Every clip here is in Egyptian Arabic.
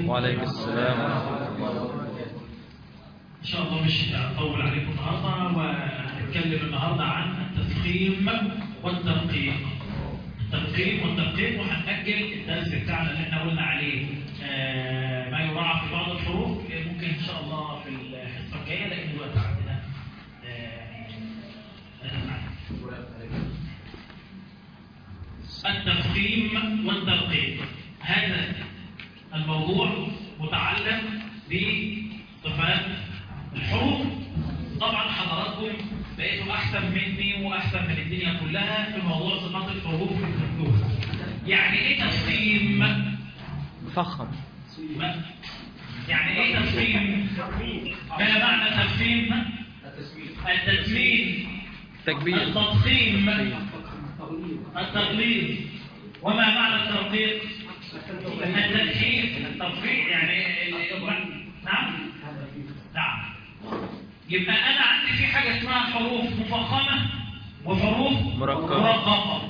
عليكم وعليكم السلام ورحمة الله وبركاته إن شاء الله مش هطول عليكم النهاردة وهنتكلم النهاردة عن التفخيم والترقيق التفخيم والترقيق وهنأجل الدرس بتاعنا اللي احنا قلنا عليه آه، ما يراعى في بعض الحروف ممكن إن شاء الله في الحصة الجاية لأن الوقت عندنا آه، التفخيم والترقيق هذا الموضوع متعلق بصفات الحروف طبعا حضراتكم بقيتوا احسن مني واحسن من الدنيا كلها في موضوع صفات الحروف المفتوحه يعني ايه تفخيم فخم ما- يعني ايه تفخيم ما معنى تفخيم التسمين تكبير التضخيم التقليد وما معنى الترقيق التدخين الترقيق يعني ال- ال- نعم نعم يبقى انا عندي في حاجه اسمها حروف مفخمه وحروف مرققة. مرققه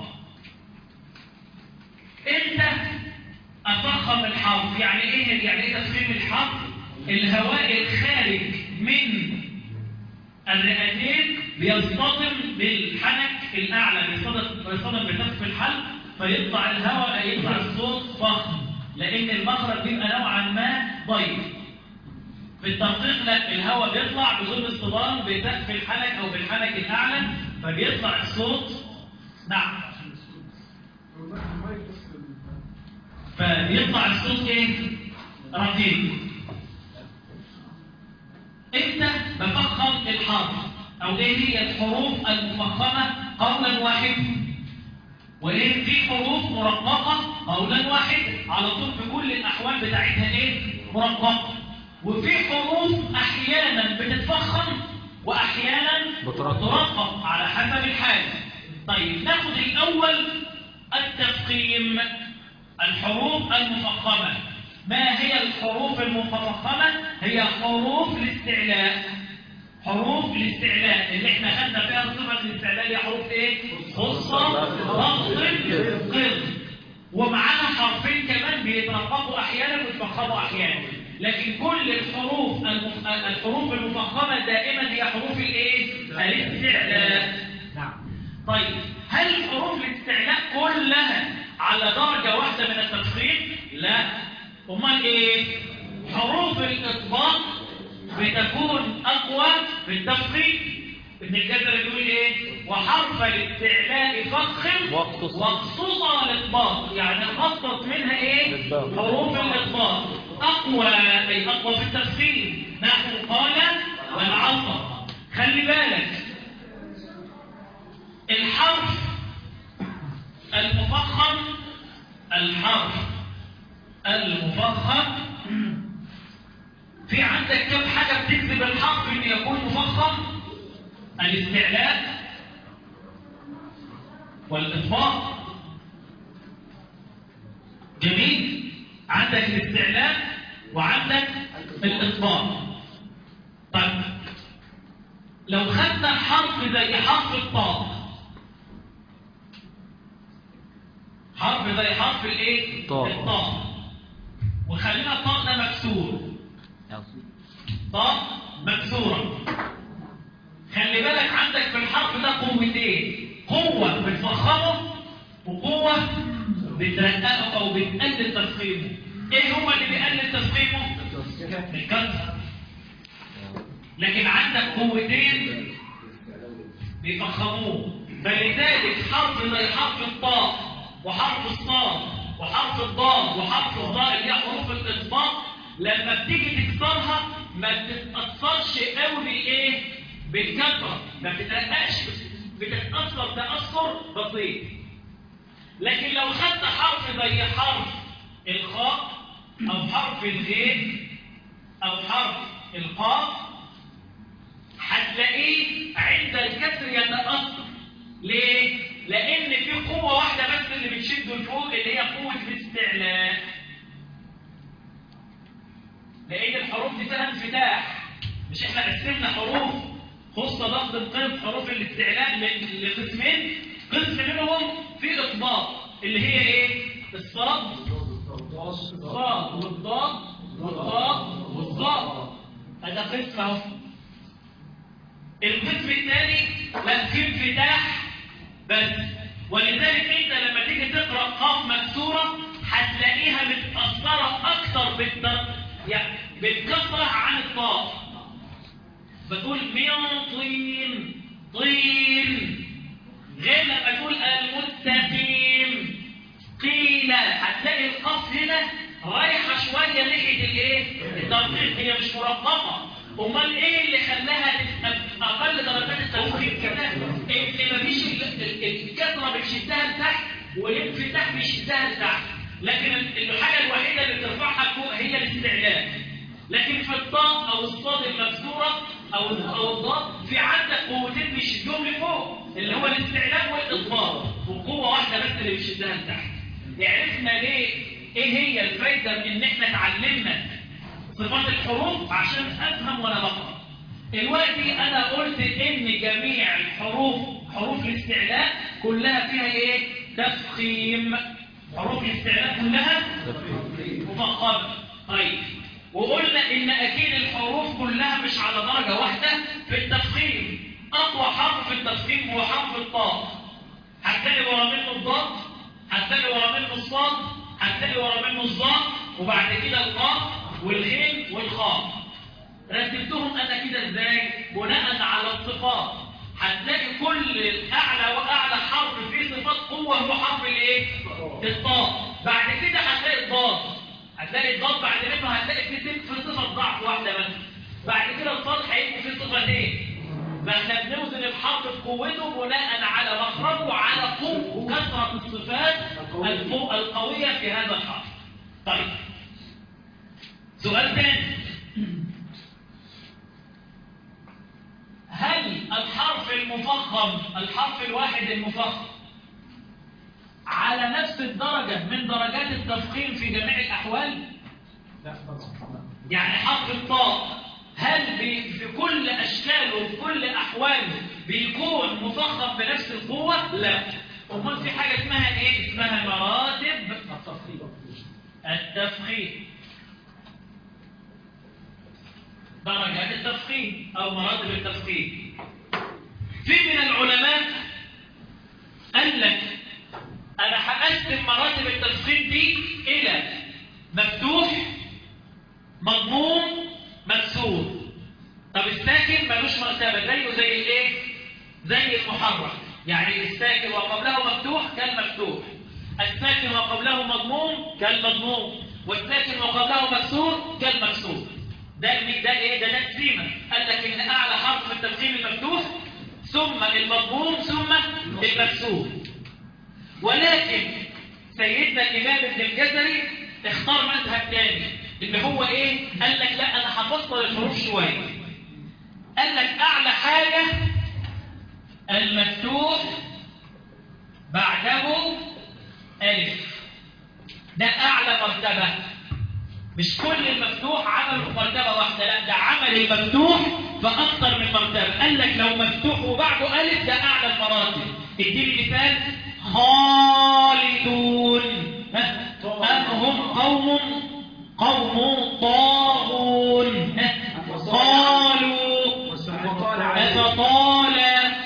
امتى افخم الحرف يعني ايه يعني ايه تفخيم الحرف الهواء الخارج من الرئتين بيصطدم بالحنك الاعلى بيصطدم بيصطدم بسقف الحلق فيطلع الهواء يطلع الصوت فخم لان المخرج بيبقى نوعا ما ضيق في التنقيق لا الهواء بيطلع بدون اصطدام بسقف الحنك او بالحنك الاعلى فبيطلع الصوت نعم فيطلع الصوت ايه رقيق امتى بفخم الحرف او ايه هي الحروف المفخمه قولا واحدا وايه في حروف مرققه قولا واحدا على طول في كل الاحوال بتاعتها ايه مرققه وفي حروف احيانا بتتفخم واحيانا بترقق. ترقق على حسب الحال طيب ناخد الاول التفخيم الحروف المفخمه ما هي الحروف المفخمه هي حروف الاستعلاء حروف الاستعلاء اللي احنا خدنا فيها صفه الاستعلاء هي حروف ايه خصه ضغط قر ومعاها حرفين كمان بيترققوا احيانا ويتفخموا احيانا لكن كل الحروف المف... الحروف المفخمه دائما هي حروف الايه الاستعلاء نعم طيب هل حروف الاستعلاء كلها على درجة واحدة من التفخيم؟ لا أمال إيه؟ حروف الإطباق بتكون أقوى في التفخيم ابن الجزر يقول إيه؟ وحرف الاستعلاء فخم واقتص. واقصص الإطباق يعني خصص منها إيه؟ الإطباق. حروف الإطباق أقوى أي أقوى في التفخيم نحو قال والعصر خلي بالك الحرف المفخم الحرف المفخم في عندك كم حاجة بتكذب الحرف ان يكون مفخم الاستعلاء والإطباق جميل عندك الاستعلاء وعندك الإطباق طيب لو خدنا حرف زي حرف الطاء حرف زي حرف الايه الطاء. الطاء وخلينا الطاء ده مكسور طاء مكسوره خلي بالك عندك في الحرف ده قوتين قوه بتفخمه وقوه بترققه او بتقلل تفخيمه ايه هو اللي بيقلل تفخيمه الكسر لكن عندك قوتين بيفخموه فلذلك حرف زي حرف الطاء وحرف الصاد وحرف الضاد وحرف الضاء اللي هي حروف الاطباق لما بتيجي تكسرها ما بتتاثرش قوي بالايه بالكسره ما بتترققش بتتاثر تاثر بسيط لكن لو خدت حرف زي حرف الخاء او حرف الغين او حرف القاف هتلاقيه عند الكسر يتأثر ليه؟ لأن في قوة واحدة بس اللي بتشده لفوق اللي هي قوة الاستعلاء لأن الحروف دي فيها انفتاح مش احنا قسمنا حروف خصة ضغط القلب حروف الاستعلاء ل- لقسمين قسم منهم في إطباق اللي هي ايه؟ الصاد الصاد والضاد والطاء والظاء هذا قسم اهو القسم الثاني لا في انفتاح بس ولذلك انت لما تيجي تقرا قاف مكسوره هتلاقيها متاثره اكتر بالض يعني بالكسره عن الطاء بتقول من طين طين غير لما تقول المستقيم قيل هتلاقي القاف هنا رايحه شويه ناحيه الايه الترقيق هي مش مرققه امال ايه اللي خلاها تبقى اقل درجات التوفيق كده ان مفيش ال- ال- الكسره بتشدها لتحت والانفتاح بيشدها لتحت لكن ال- الحاجه الوحيده اللي بترفعها فوق هي الاستعلاء لكن في الطاء او الصاد المكسوره او او الضاد في عندك قوتين بيشدهم لفوق اللي هو الاستعلاء والاضمار وقوه واحده بس اللي بيشدها لتحت عرفنا ليه ايه هي الفايده من ان احنا اتعلمنا صفات الحروف عشان افهم وانا بقرا دلوقتي انا قلت ان جميع الحروف حروف الاستعلاء كلها فيها ايه تفخيم حروف الاستعلاء كلها مفخمه طيب وقلنا ان اكيد الحروف كلها مش على درجه واحده في التفخيم اقوى حرف في التفخيم هو حرف الطاء هتلاقي ورا منه الضاد هتلاقي ورا منه الصاد هتلاقي ورا منه الظاء وبعد كده القاف والغين والخاء رتبتهم انا كده ازاي بناء على الصفات هتلاقي كل اعلى واعلى حرف فيه صفات قوه هو حرف الايه الطاء بعد كده هتلاقي الضاد هتلاقي الضاد بعد منه هتلاقي في ست- في صفه ضعف واحده بس بعد كده الصاد هيبقوا فيه صفتين فاحنا بنوزن الحرف بقوته بناء على مخرجه وعلى قوة كثرة الصفات القو- القوية في هذا الحرف. طيب سؤال ثاني هل الحرف المفخم الحرف الواحد المفخم على نفس الدرجة من درجات التفخيم في جميع الأحوال؟ يعني حرف الطاء هل بي في كل اشكاله وفي كل احواله بيكون مفخم بنفس القوه لا امال في حاجه اسمها ايه اسمها مراتب التفخيم درجات التفخيم او مراتب التفخيم في من العلماء قال لك انا هقسم مراتب التفخيم دي الى مفتوح مضموم مكسور طب الساكن ملوش مرتبه زيه زي الايه زي المحرك يعني الساكن وقبله مفتوح كالمفتوح الساكن وقبله مضموم كالمضموم والساكن وقبله مكسور كالمكسور ده المي- ده ايه ده تقسيمه قال لك ان اعلى حرف في التقسيم المفتوح ثم المضموم ثم المكسور ولكن سيدنا الإمام ابن الجزري اختار مذهب تاني اللي هو ايه قال لك لا انا هفصل الحروف شويه قال لك اعلى حاجه المفتوح بعده الف ده اعلى مرتبه مش كل المفتوح عمل في مرتبه واحده لا ده عمل المفتوح في اكتر من مرتبه قال لك لو مفتوح وبعده الف ده اعلى المراتب اديني مثال خالدون ها؟ أم هم قوم قوم طاغون ها؟ قالوا أفطال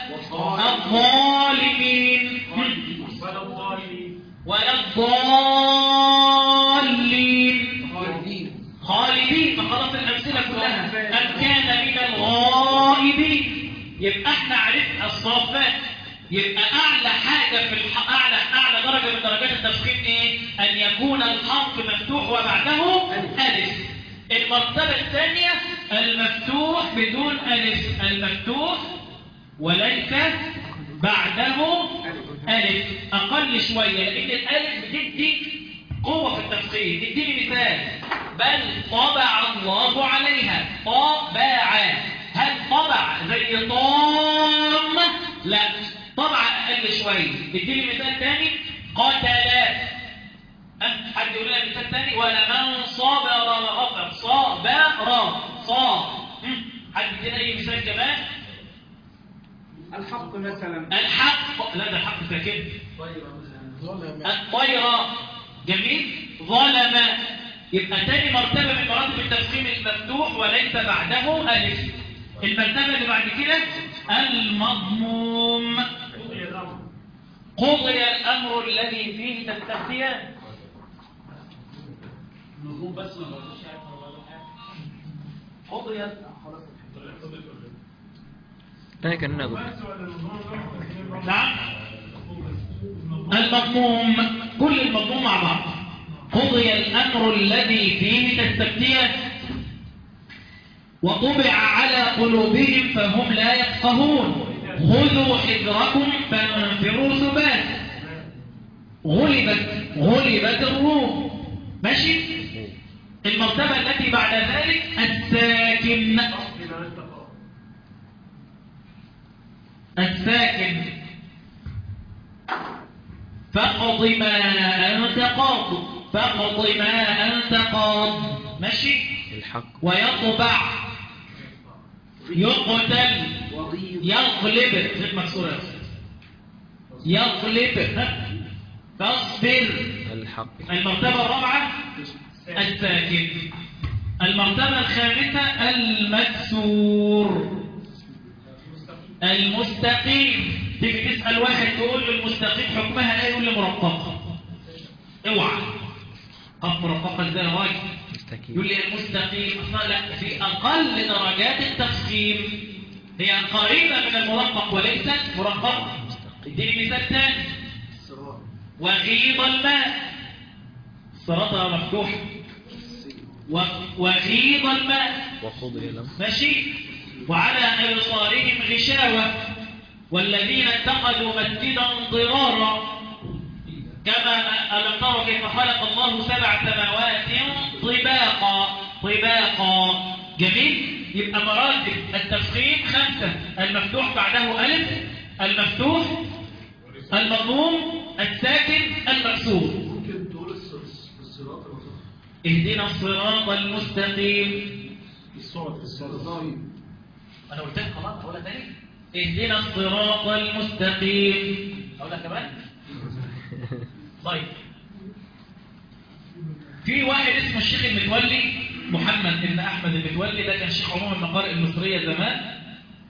الظالمين ولا الضالين خالدين فخلاص الأمثلة كلها أم كان من الغائبين يبقى احنا عرفنا الصافات يبقى أعلى حاجة في الح... أعلى أعلى درجة من درجات التفخيم إيه؟ أن يكون الحرف مفتوح وبعده ألف المرتبة الثانية المفتوح بدون ألف المفتوح وليس بعده ألف أقل شوية لأن الألف بتدي قوة في التفخيم اديني مثال بل طبع الله عليها طبع هل طبع زي طام لا طبع أقل شوية اديني مثال تاني قتل أه؟ حد يقول لنا مثال تاني ولمن صبر وغفر صبر صا هم؟ حد يدينا أي مثال كمان الحق مثلا الحق لا ده الحق ساكن الطيرة جميل ظلم يبقى تاني مرتبة من مراتب التفخيم المفتوح وليس بعده ألف المرتبة اللي بعد كده المضموم قضي الأمر الذي فيه تستفتيان قضي تاني كأننا قلت نعم المضموم كل المضموم مع بعض قضي الأمر الذي فيه تستفتيان وطبع على قلوبهم فهم لا يفقهون خذوا حذركم فانفروا ثبات غلبت غلبت الروم ماشي المرتبة التي بعد ذلك الساكن الساكن فاقض ما أنت قاض فاقض ما أنت قاض ماشي الحق ويطبع يقتل يغلب غير مكسورة يا أستاذ. يغلب ها؟ فاصبر الحق المرتبة الرابعة الساكن المرتبة الخامسة المكسور المستقيم تيجي تسأل واحد تقول له المستقيم حكمها ايه يقول لي مرققة اوعى قف مرققة ازاي يا راجل مستكين يقول لي المستقيم أصلا لا في أقل درجات التفخيم هي قريبة من المرقق وليست مرققة اديني مثال ثاني وغيض الماء الصراط مفتوح و- وغيض الماء وقضي الأمر ماشي وعلى أبصارهم غشاوة والذين اتخذوا مسجدا ضرارا كما ألم تروا كيف خلق الله سبع سماوات طباقا طباقا جميل يبقى مراتب التفخيم خمسة المفتوح بعده ألف المفتوح المضموم الساكن المكسور ممكن تقول الص- الصراط المستقيم اهدنا الصراط المستقيم الصراط الصراط انا قلت لك خلاص اقولها تاني اهدنا الصراط المستقيم اقولها كمان طيب في واحد اسمه الشيخ المتولي محمد بن احمد المتولي ده كان شيخ عموم المقارئ المصريه زمان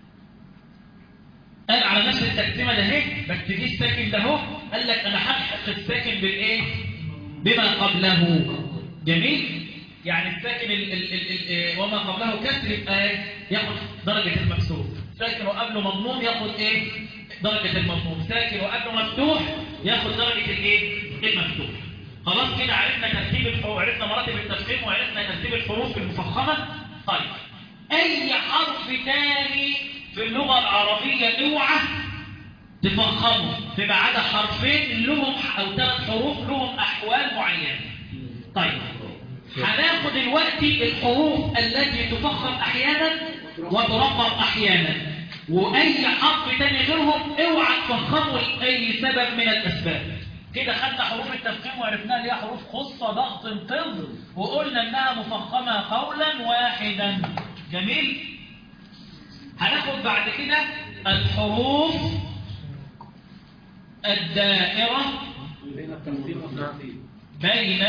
قال على نفس التقسيمه ده اهي بس جه الساكن ده اهو قال لك انا هلحق الساكن بالايه بما قبله جميل يعني الساكن ال ال ال ال وما قبله كسر يبقى إيه؟ ياخد درجه المكسور ساكن وقبله مضموم ياخد ايه درجه المضموم ساكن وقبله مفتوح ياخد درجه الايه المفتوح خلاص كده عرفنا ترتيب الحروف عرفنا مراتب التفخيم وعرفنا ترتيب الحروف المفخمه طيب اي حرف تاني في اللغه العربيه اوعى تفخمه في عدا حرفين لهم او ثلاث حروف لهم احوال معينه طيب هناخد دلوقتي الحروف التي تفخم احيانا وترقم احيانا واي حرف تاني غيرهم اوعى تفخمه لاي سبب من الاسباب كده خدنا حروف التفخيم وعرفناها اللي هي حروف خصة ضغط طر وقلنا انها مفخمة قولا واحدا جميل هناخد بعد كده الحروف الدائرة بين التفخيم والتعطيل بين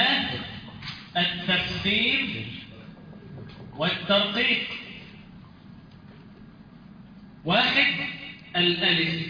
التفخيم والترقيق واحد الألف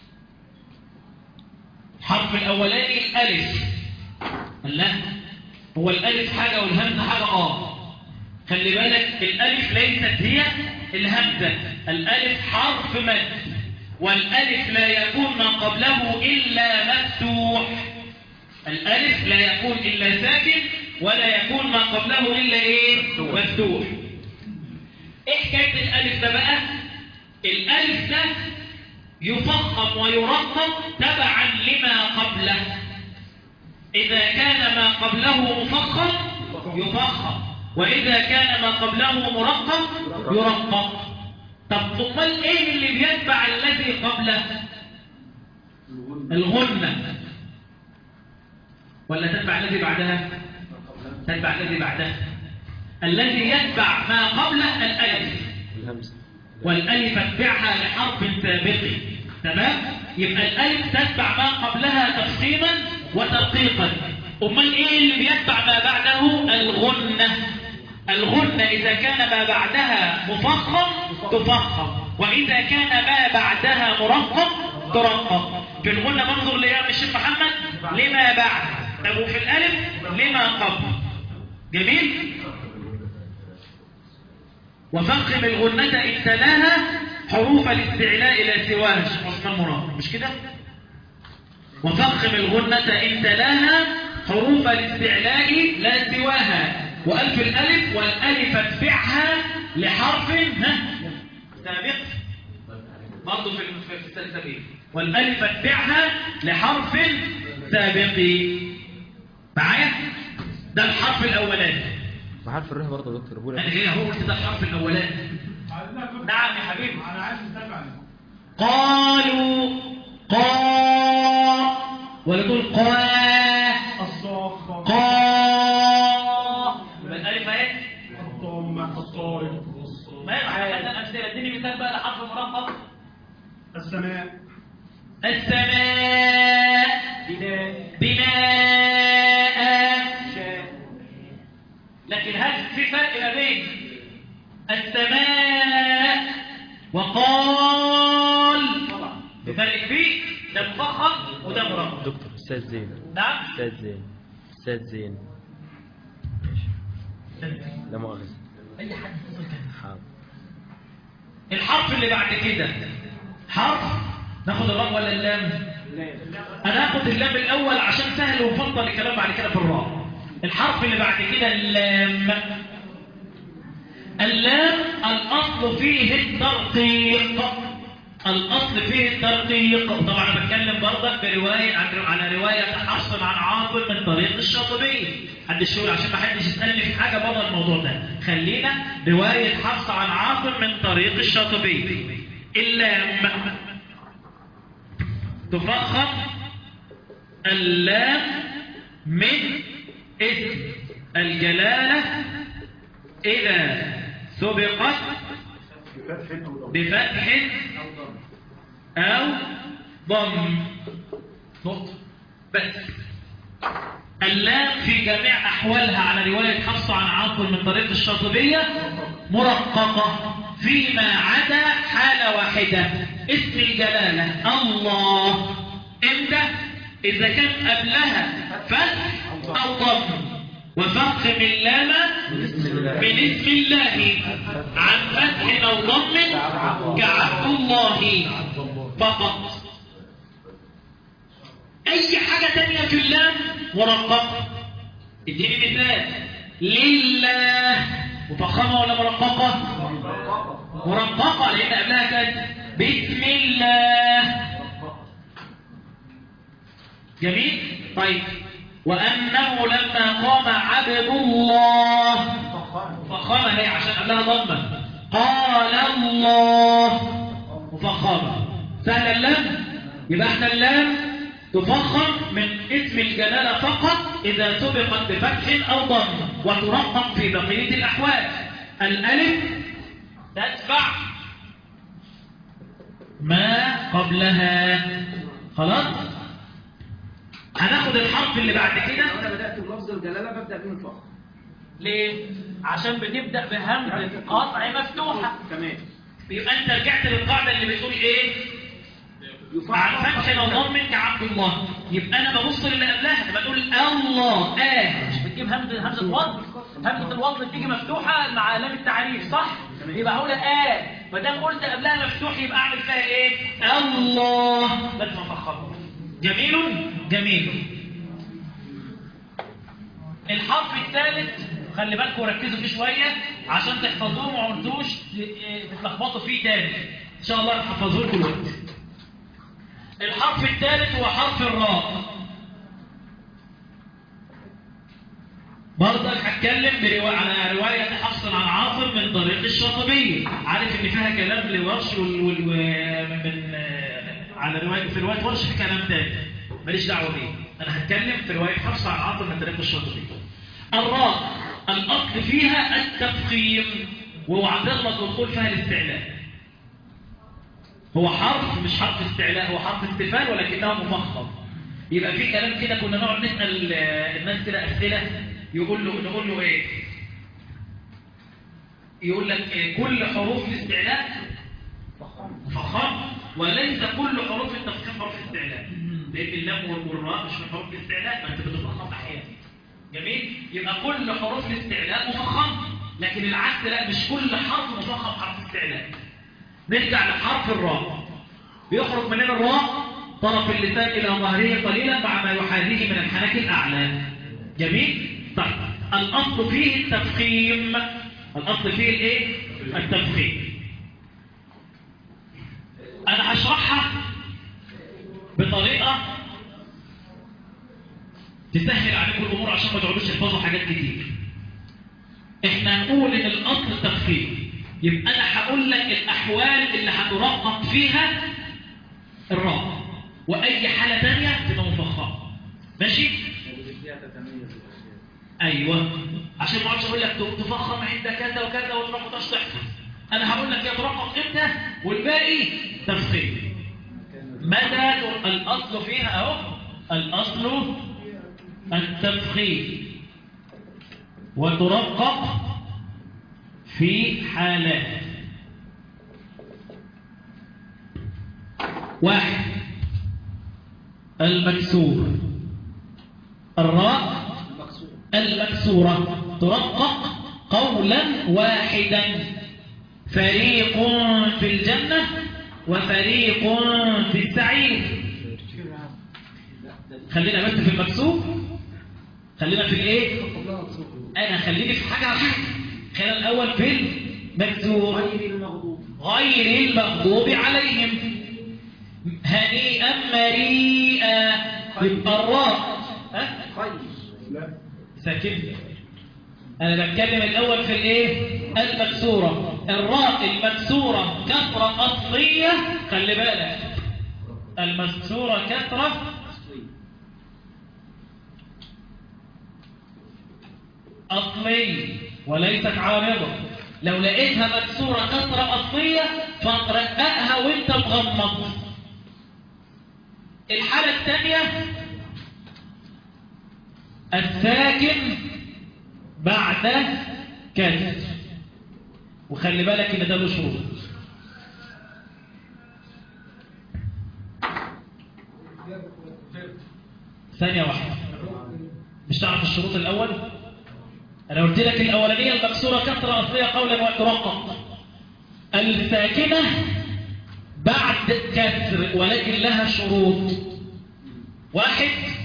الحرف الأولاني الألف لا هو الألف حاجة والهمزة حاجة آه خلي بالك الألف ليست هي الهمزة الألف حرف مد والألف لا يكون ما قبله إلا مفتوح الألف لا يكون إلا ساكن ولا يكون ما قبله إلا إيه مفتوح إيه حكاية الألف ده بقى الألف ده يفخم ويرقم تبعا لما قبله إذا كان ما قبله مفخم يفخم وإذا كان ما قبله مرقم يرقم طب امال ايه اللي بيتبع الذي قبله الغنة ولا تتبع الذي بعدها تتبع الذي بعدها الذي يتبع ما قبله الألف الهمزة والألف تتبعها لحرف سابق تمام يبقى الألف تتبع ما قبلها تفخيما وترقيقا أمال إيه اللي بيتبع ما بعده الغنة الغنة الغنة إذا كان ما بعدها مفخم تفخم وإذا كان ما بعدها مرقم ترقم في الغنة منظر ليام الشيخ محمد لما بعد طب وفي الألف لما قبل جميل وفخم الغنة إن تلاها حروف الاستعلاء إلى سواها شيخ عثمان مراد مش كده؟ وفخم الغنة إن تلاها حروف الاستعلاء لا سواها وألف الألف والألف اتبعها لحرف ها سابق برضه في في في السلسبيل والألف اتبعها لحرف سابق معايا ده الحرف الأولاني وحرف الره برضه يا دكتور بقول أنا جاي أهو قلت ده الحرف الأولاني نعم يا حبيبي انا عايز اتابع قالوا قا ولا تقول قا الصاخة قا يبقى الألف أهي الضمة الطارق ما هي محمد الأمثلة اديني مثال بقى لحرف مرقق السماء السماء بناء بناء شاء لكن هل في فرق ما بين السماء وقال في فرق كبير ده مفخم وده مرقق دكتور استاذ زين نعم استاذ زين استاذ زين ماشي لا مؤاخذة اي حد يتصل كده حاضر الحرف اللي بعد كده حرف ناخد الراء ولا اللام انا هاخد اللام الاول عشان سهل ومفضل الكلام بعد كده في الراء الحرف اللي بعد كده اللام اللام الاصل فيه الترقيق الاصل فيه الترقيق طبعا انا بتكلم برضك بروايه عن على روايه حفص عن عاصم من طريق الشاطبي حد الشغل عشان ما حدش يسالني في حاجه بره الموضوع ده خلينا روايه حفص عن عاصم من طريق الشاطبي اللام تفخم اللام من اسم الجلاله اذا سبقت بفتح او ضم بفتح أو ضم نقطة بس اللام في جميع أحوالها على رواية حفص عن عاصم من طريق الشاطبية مرققة فيما عدا حالة واحدة اسم الجلالة الله امتى إذا كان قبلها فتح أو ضم وفخم اللام من اسم الله عن فتح أو ضم كعبد الله فقط أي حاجة تانية في اللام مرققة اديني مثال لله مفخمة ولا مرققة؟ مرققة لأن قبلها كانت بسم الله جميل طيب وأنه لما قام عبد الله مفخمة هي عشان قبلها ضمة قال الله مفخمة سهل اللام يبقى احنا اللام تفخم من اسم الجلالة فقط إذا سبقت بفتح أو ضم وترقم في بقية الأحوال الألف تتبع ما قبلها خلاص هناخد الحرف اللي بعد كده انا بدات بلفظ الجلاله ببدا بيه الفخر ليه؟ عشان بنبدأ بهمزة قطع مفتوحة تمام يبقى انت رجعت للقاعدة اللي بتقول ايه؟ عن فتح لو ضم كعبد الله يبقى انا ببص للي قبلها بقول الله اه مش بتجيب همزه همزه وصل همزه الوصل بتيجي مفتوحه مع علامه التعريف صح يبقى هقول اه ما دام قلت قبلها مفتوح يبقى اعمل فيها ايه الله بس مفخمه جميل جميل الحرف الثالث خلي بالكم وركزوا فيه شويه عشان تحفظوه وما عملتوش تتلخبطوا فيه تاني ان شاء الله هحفظوه لكم دلوقتي الحرف الثالث هو حرف الراء برضك هتكلم بروا... على رواية حفص عن عاصم من طريق الشاطبي عارف ان فيها كلام لورش وال... وال... من على رواية في رواية ورش في كلام تاني ماليش دعوة بيه انا هتكلم في رواية حفص عن عاصم من طريق الشاطبي الراء الاصل فيها التفخيم وهو عندنا تقول فيها الاستعلاء هو حرف مش حرف استعلاء هو حرف استفهام ولكنه مفخم يبقى في كلام كده كنا نقعد نسال الناس كده اسئله يقول له نقول له ايه يقول لك آه، كل حروف الاستعلاء فخام وليس كل حروف التفخيم حروف استعلاء لان اللام والراء مش من حروف الاستعلاء ما انت بتفخم احيانا جميل يبقى كل حروف الاستعلاء مفخم لكن العكس لا مش كل حرف مفخم حرف استعلاء نرجع لحرف الراء بيخرج مننا الراء طرف اللسان الى ظهره قليلا مع ما يحاذيه من الحنك الاعلى جميل طيب الاصل فيه التفخيم الاصل فيه الايه التفخيم انا هشرحها بطريقه تسهل عليكم الامور عشان ما تقعدوش تحفظوا حاجات كتير احنا هنقول ان الاصل التفخيم يبقى انا هقول لك الاحوال اللي هترقق فيها الراء واي حاله ثانيه تبقى مفخمه ماشي ايوه عشان ما اقعدش اقول لك تفخم عند كذا وكذا وما تقعدش تحفظ انا هقول لك يترقق امتى والباقي تفخيم متى الاصل فيها اهو الاصل التفخيم وترقق في حالات واحد المكسور الراء المكسورة ترقق قولا واحدا فريق في الجنة وفريق في السعير خلينا بس في المكسور خلينا في الايه انا خليني في حاجة عشان خلينا الاول في المكسور غير المغضوب غير المغضوب عليهم هنيئا مريئا يبقى الراء ها؟ خير لا ساكن انا بتكلم الاول في الايه المكسوره الراء المكسوره كسره اصليه خلي بالك المكسوره كسره اصليه وليست عارضه لو لقيتها مكسوره كسره اصليه فاقراها وانت مغمض الحاله الثانيه الساكن بعد كسر وخلي بالك ان ده له شروط ثانية واحدة مش تعرف الشروط الأول أنا قلت لك الأولانية المكسورة كسرة أصلية قولا وترقق الساكنة بعد كسر ولكن لها شروط واحد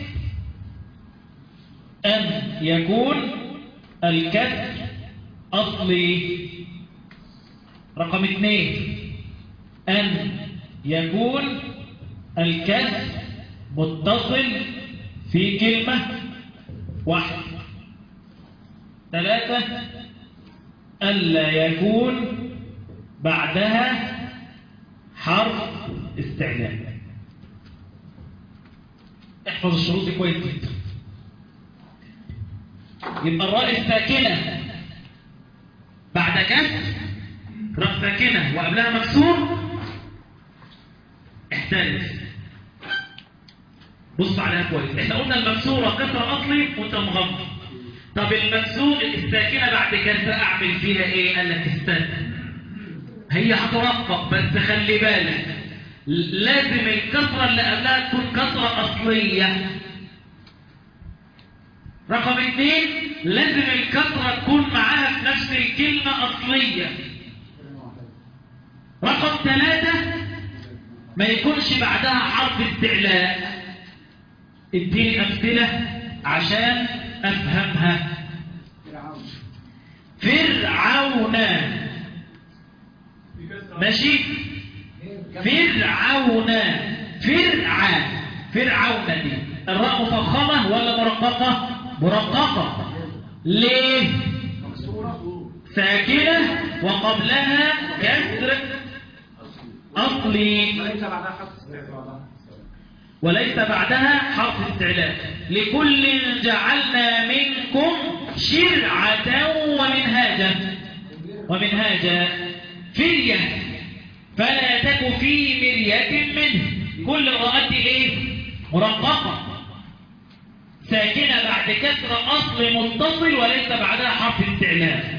أن يكون الكسر أصلي رقم اثنين أن يكون الكسر متصل في كلمة واحدة ثلاثة ألا يكون بعدها حرف استعلاء احفظ الشروط دي كويس جدا يبقى الراء الساكنة بعد كسر راء ساكنة وقبلها مكسور احترس بص عليها كويس احنا قلنا المكسورة كسر اصلي وانت مغمض طب المكسور الساكنة بعد كسر اعمل فيها ايه قال لك استنى هي هترقق بس خلي بالك لازم الكسرة اللي قبلها تكون كسرة اصلية رقم اثنين لازم الكسرة تكون معاها في نفس الكلمة أصلية رقم ثلاثة ما يكونش بعدها حرف استعلاء اديني أمثلة عشان أفهمها فرعون ماشي فرعون فرع فرعون دي الراء مفخمة ولا مرققة مرققة ليه ساكنة وقبلها كسر أصلي ليس بعدها حرف استعلاء وليس بعدها حرف استعلاء لكل جعلنا منكم شرعة ومنهاجا ومنهاجا فرية فلا تك في مرية منه كل الراءات دي ايه مرققة ساكنة بعد كسر أصل متصل وليس بعدها حرف استعلاء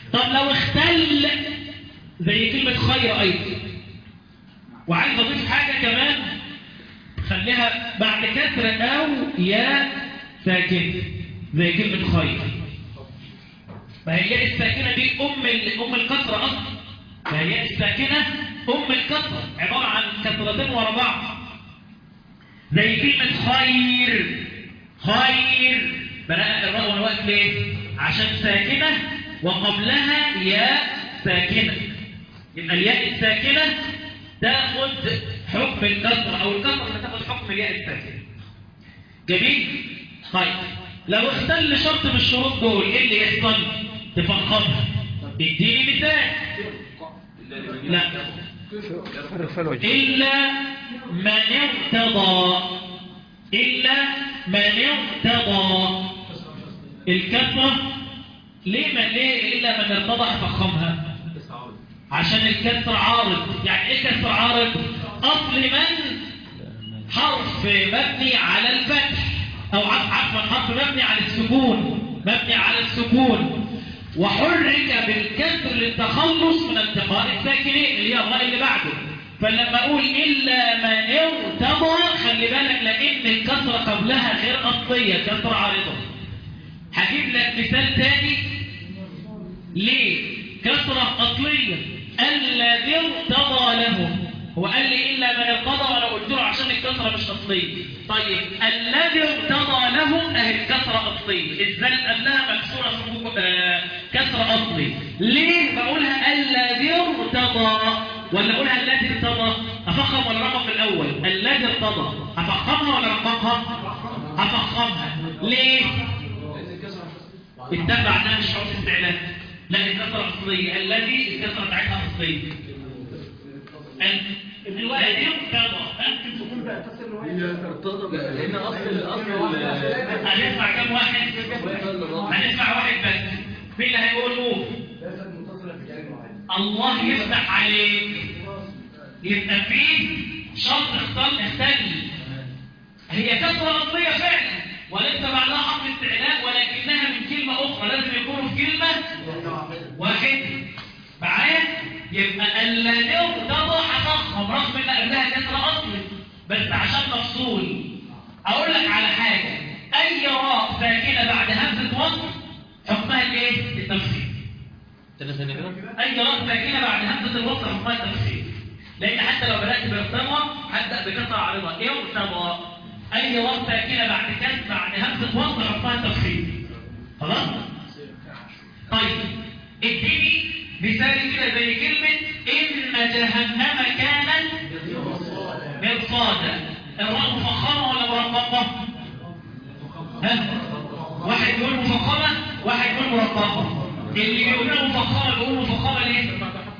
طب لو اختل زي كلمة خير أيضا وعايز أضيف حاجة كمان خليها بعد كسر أو يا ساكن زي كلمة خير فهي الياء الساكنة دي أم ال- أم الكسرة أصلا فهي الياء الساكنة أم الكسرة عبارة عن كسرتين ورا بعض زي كلمة خير خير بناء الراء وانا واقف ليه؟ عشان ساكنة وقبلها ياء ساكنة يبقى الياء الساكنة تاخد حكم الكسرة أو الكسرة تاخد حكم الياء الساكنة جميل؟ طيب لو اختل شرط من الشروط دول ايه اللي يحصل؟ تفخمها اديني مثال لا فرق فرق وجه إلا من ارتضى إلا من ارتضى الكسرة ليه من ليه إلا من ارتضى أفخمها عشان الكسر عارض يعني إيه كسر عارض أصل من حرف مبني على الفتح أو عف- عفوا حرف مبني على السكون مبني على السكون وحرك بالكسر للتخلص من التقاء الساكنين اللي هي الراء اللي بعده فلما أقول إلا من ارتضى خلي بالك لأن الكسرة قبلها غير أصلية كسرة عارضة هجيب لك مثال تاني ليه كسرة أصلية الذي ارتضى له هو قال لي إلا من ارتضى وأنا قلت له عشان الكسرة مش أصلية طيب الذي ارتضى له أهي الكسرة أصلية إزاي قبلها مكسورة سكون- آه، كسرة أصلي ليه بقولها الذي ارتضى ولا أقولها الذي ارتضى أفخم ولا رقم الأول الذي ارتضى أفخمها ولا رقمها أفخمها ليه اتبع ده مش حروف استعلاء لا الكسرة أصلية الذي الكسرة بتاعتها أصلية ال- الذي ارتضى ممكن تكون بقى كسر هي ارتضى لان اصل الاصل هنسمع كم واحد هنسمع واحد بس مين اللي هيقول قول الله يفتح عليك يبقى فيه شرط اختل اختل هي كسرة أصلية فعلا وليس بعدها حرف استعلاء ولكنها من كلمة أخرى لازم يكونوا في كلمة واحدة معايا يبقى الذي ارتضى هفخم رغم ان قبلها كسرة أصلي بس عشان مفصول أقول لك على حاجة أي راء ساكنة بعد همزة وصل حكمها الايه؟ التفخيم تاني ثانية كده أي راء ساكنة بعد همزة الوصل حكمها التفخيم لأن حتى لو بدأت بارتضى هبدأ بكسر عارضة ارتضى أي راء ساكنة بعد كسر بعد همزة وصل حكمها التفخيم خلاص؟ طيب اديني مثال كده زي كلمة إن جهنم كانت مرصادا الراء مفخمة ولا مرققة؟ ها؟ واحد يقول مفخمة واحد يقول مرققة اللي بيقول مفخمة بيقول مفخمة ليه؟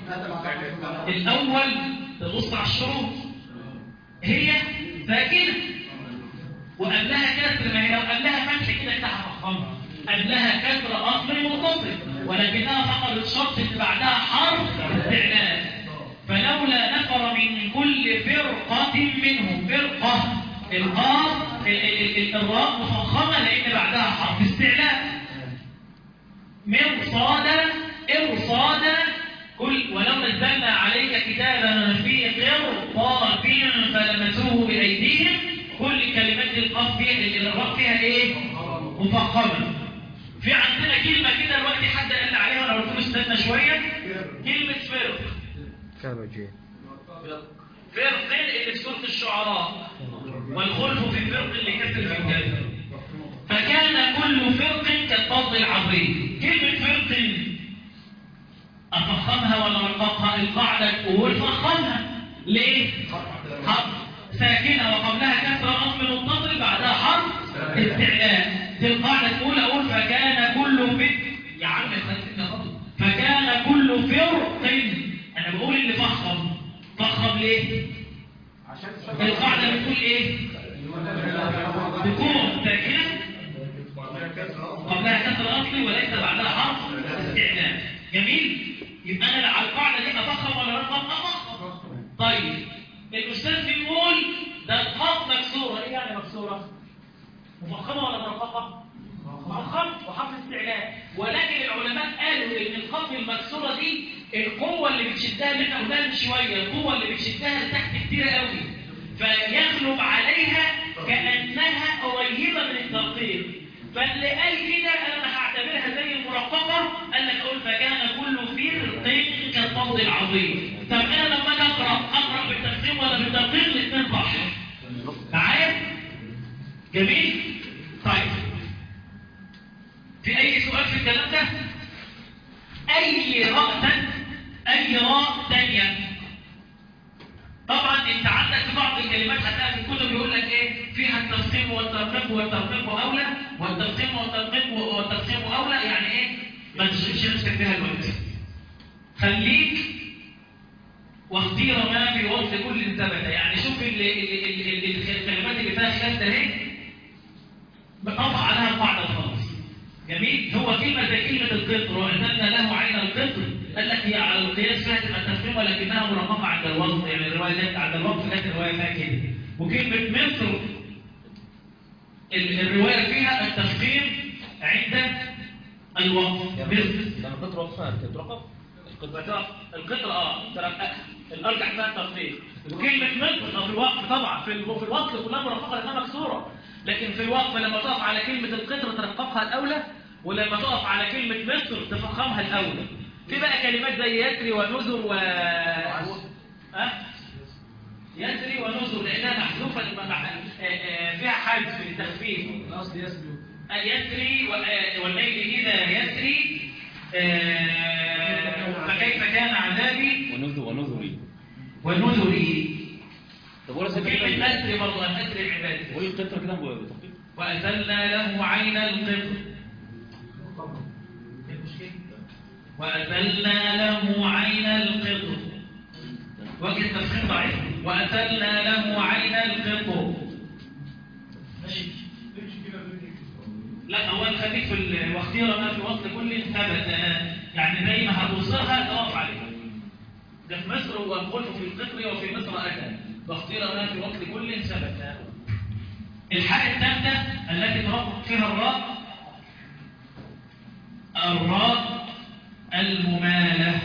الأول تبص على الشروط هي ساكنة وقبلها كسر ما هي لو قبلها فتح كده انت هتفخمها قبلها كسر اصلي متصل ولكنها فقط الشرط اللي بعدها حرف استعلاء فلولا نفر من كل فرقة منهم فرقة القاف ال- ال- ال- الراء مفخمة لأن بعدها حرف استعلاء مرصادا إرصادا كل ولو نزلنا عليك كتابا في قرطاس فلمسوه بأيديهم كل كلمات القاف فيها الراء فيها ايه؟ مفخمة في عندنا كلمة كده دلوقتي حد قال لي عليها وانا قلت له استنى شوية كلمة فرق كان وجهين فرق اللي في سورة الشعراء والخلف في الفرق اللي كسر في الكلمة فكان كل فرق كالفضل العظيم كلمة فرق أفخمها ولا رققها القاعدة تقول فخمها ليه؟ حرف ساكنة وقبلها كسر أصل متصل بعدها حرف استعلاء في القاعدة تقول أقول فكان كل فرق يا عم خلينا خطوة فكان كل فرق أنا بقول اللي فخم فخم ليه؟ القاعدة بتقول إيه؟ تكون ساكنة قبلها كسر أصلي وليس بعدها حرف استعلام جميل؟ يبقى أنا على القاعدة دي أفخم ولا رقم أفخم طيب الأستاذ بيقول ده القاف مكسورة إيه يعني مكسورة؟ مفخمة ولا مرققة؟ مفخمة وحرف استعلاء ولكن العلماء قالوا ان القاف المكسوره دي القوه اللي بتشدها اللي احنا قلناها من شويه القوه اللي بتشدها لتحت كتير قوي فيغلب عليها كانها قريبه من الترقيق فاللي قال كده انا هعتبرها زي المرققه قال لك اقول فكان كل فرق كالفضل العظيم طب انا لما اجي اقرا اقرا بالتفخيم ولا بالترقيق الاثنين صح معايا جميل طيب في اي سؤال في الكلام ده اي راء تانية اي راء تانية طبعا انت عندك في بعض الكلمات هتلاقي في الكتب يقول لك ايه فيها التفخيم والترقيق والترقيق اولى والتفخيم والترقيق والتفخيم اولى يعني ايه ما تشغلش نفسك بيها الوقت خليك واختير ما في وصف كل ثبت يعني شوف ال- ال- ال- ال- الكلمات اللي فيها خلاف ده اهي بقطع عليها القاعده وخلاص جميل هو كلمه زي كلمه القطر وانزلنا له عين القطر قال لك هي على القياس فيها تبقى التفخيم ولكنها مرققه عند الوصف يعني الروايه ديت عند الوصف كانت الروايه فيها كده وكلمه مصر ال- الروايه فيها التفخيم عند الوقف مصر لما كنت وقفها تتوقف القطر القطر اه ترى الارجح فيها التفخيم وكلمه مصر في الوقف طبعا في الو- في الوصف كلها مرققه لانها مكسوره لكن في الوقف لما تقف على كلمه القطر ترققها الاولى ولما تقف على كلمه مصر تفخمها الاولى في بقى كلمات زي يسري ونذر و أه؟ يسري ونذر لانها محذوفه لما مع- آه، آه، فيها حذف في التخفيف الأصل يسبي يسري و- آه، والليل إذا يسري آه، فكيف كان عذابي ونذر ونذري ونذري طب ولا سيدنا كلمة كده أسري برضه أن أسري عبادي ولا القطر كده بتخفيف وأزلنا له عين القطر وأزلنا له عين القطر وجه التفخيم ضعيف وأزلنا له عين القطر ماشي لا هو الخليك في ال- واختير ما في وصل كل ثبت يعني زي ما هتوصلها تقف عليها ده في مصر وقلت في القطر وفي مصر أتى واختير ما في وصل كل ثبت الحاجة الثالثة التي ترقق فيها الراء الراء الممالة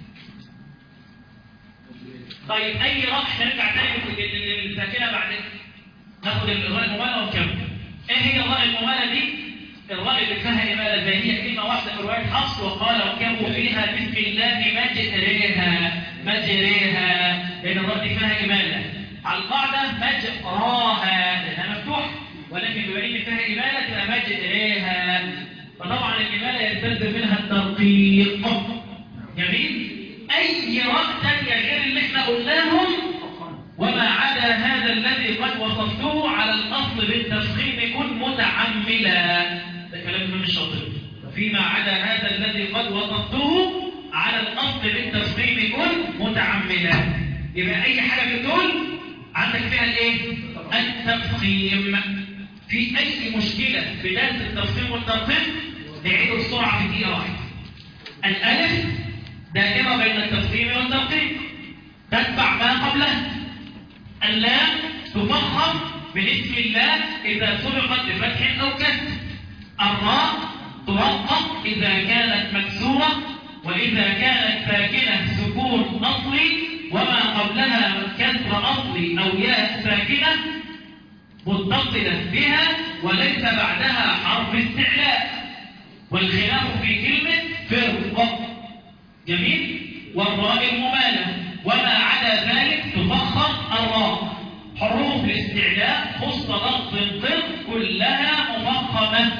طيب أي راء نرجع تاني للساكنة بعدين ناخد الراء الممالة ونكمل ايه هي الراء الممالة دي؟ الراء اللي فيها إمالة زي هي كلمة واحدة في رواية حفص وقال وكبوا فيها بسم الله مجريها مجريها لأن الراء دي فيها إمالة على القاعدة مجراها لأنها مفتوحة ولكن بما إن فيها إمالة تبقى مجريها فطبعا الإمالة يستلزم منها الترقيق جميل أي راء تانية غير اللي احنا قلناهم وما عدا هذا الذي قد وصفته على الأصل بالتفخيم كن متعملا ده كلام ابن الشاطبي فيما عدا هذا الذي قد وصفته على الأصل بالتفخيم كن متعملا يبقى أي حاجة من دول عندك فيها الايه؟ التفخيم في أي مشكلة في درس التفخيم والترقيم نعيده بسرعة في دقيقة واحدة الألف دائرة بين التفخيم والترقيم تتبع ما قبلها اللام تفخم باسم الله إذا سبقت بفتح أو كسر الراء ترقق إذا كانت مكسورة وإذا كانت ساكنة سكون أصلي وما قبلها كسر أصلي أو ياء ساكنة متصلة بها وليس بعدها حرف استعلاء والخلاف في كلمة فرق جميل والراء الممالة وما عدا ذلك تفخم الراء حروف الاستعلاء خص لفظ القر كلها مفخمة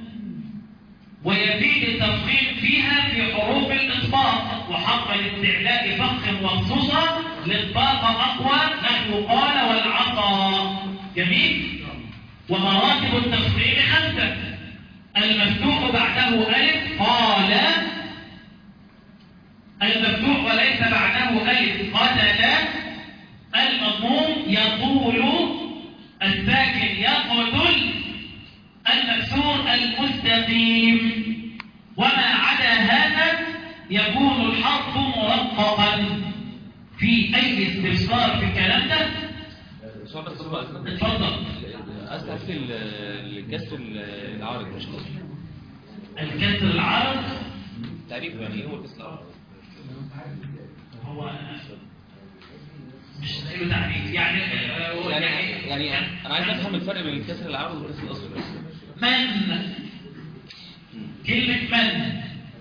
ويزيد التفخيم فيها في حروف الإطباق وحق الاستعلاء فخم وخصوصا الإطباق أقوى نحو قال والعطا جميل ومراتب التفخيم خمسة المفتوح بعده ألف قال المفتوح وليس بعده ألف قتل المضموم يطول الساكن يقتل المكسور المستقيم وما عدا هذا يكون الحرف مرققا في أي استفسار في الكلام ده سؤال بس بقى اتفضل اسال في ال- الكسر العارض مش قصدي الكسر العرض تعريف يعني ايه هو الكسر العرض هو مش لاقي له تعريف يعني آه، يعني يعني انا عايز افهم الفرق بين الكسر العرض والكسر الاصلي من كلمة من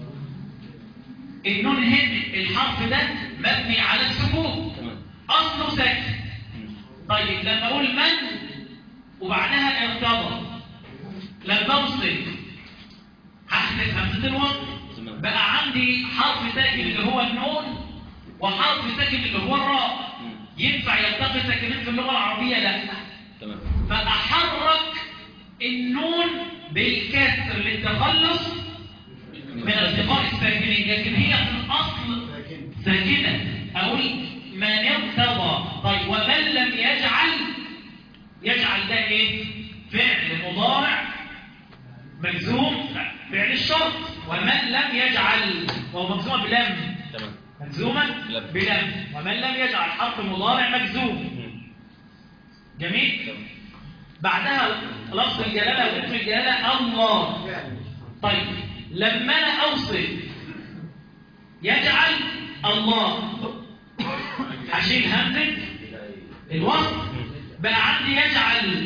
النون هنا الحرف ده مبني على السكون تمام أصله ساكن طيب لما أقول من وبعدها ارتضى لما أوصل هحذف همزة الوصل تمام. بقى عندي حرف ساكن اللي هو النون وحرف ساكن اللي هو الراء مم. ينفع يلتقي ساكنين في اللغة العربية لا تمام فأحرك النون بالكسر للتخلص من التقاء الساكنين لكن هي في الأصل ساكنة أقول من ارتضى طيب ومن لم يجعل يجعل ده إيه؟ فعل مضارع مجزوم فعل الشرط ومن لم يجعل وهو مجزوم بلم تمام مجزوما بلم. بلم ومن لم يجعل حرف مضارع مجزوم مم. جميل تمام بعدها لفظ الجلالة واسم الجلالة الله طيب لما أنا أوصل يجعل الله هشيل همزة الوصل بقى عندي يجعل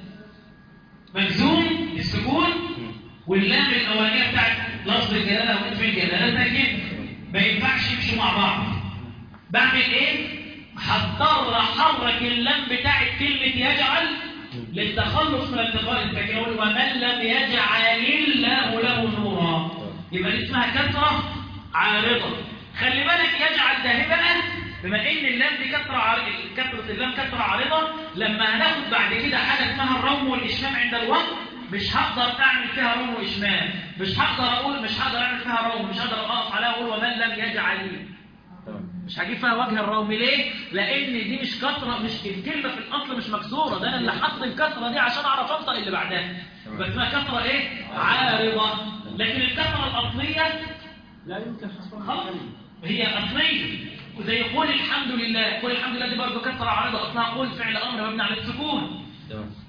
مجزوم السكون واللام الأولانية بتاعت لفظ الجلالة واسم الجلالة ساكن ما ينفعش يمشوا مع بعض بعمل ايه؟ هضطر احرك اللام بتاعت كلمة يجعل للتخلص من التقاء الساكن أقول ومن لم يجعل الله له نورا يبقى دي اسمها كسرة عارضة خلي بالك يجعل ده هي بقى بما ان اللام دي كسرة عارضة كسرة اللام كسرة عارضة لما هناخد بعد كده حاجة اسمها الروم والإشمام عند الوقت مش هقدر اعمل فيها روم وإشمام مش هقدر اقول مش هقدر اعمل فيها روم مش هقدر اقف عليها واقول ومن لم يجعل تمام مش هجيب فيها وجه الروم ليه؟ لأن دي مش كسرة مش الكلمة في الأصل مش مكسورة ده أنا اللي حط الكسرة دي عشان أعرف أنطق اللي بعدها تمام. بس اسمها كسرة إيه؟ عارضة لكن الكسرة الأصلية لا يمكن حصرها خلاص هي أصلية وزي قول الحمد لله قول الحمد لله دي برضه كسرة عارضة أصلها قول فعل أمر مبني على السكون تمام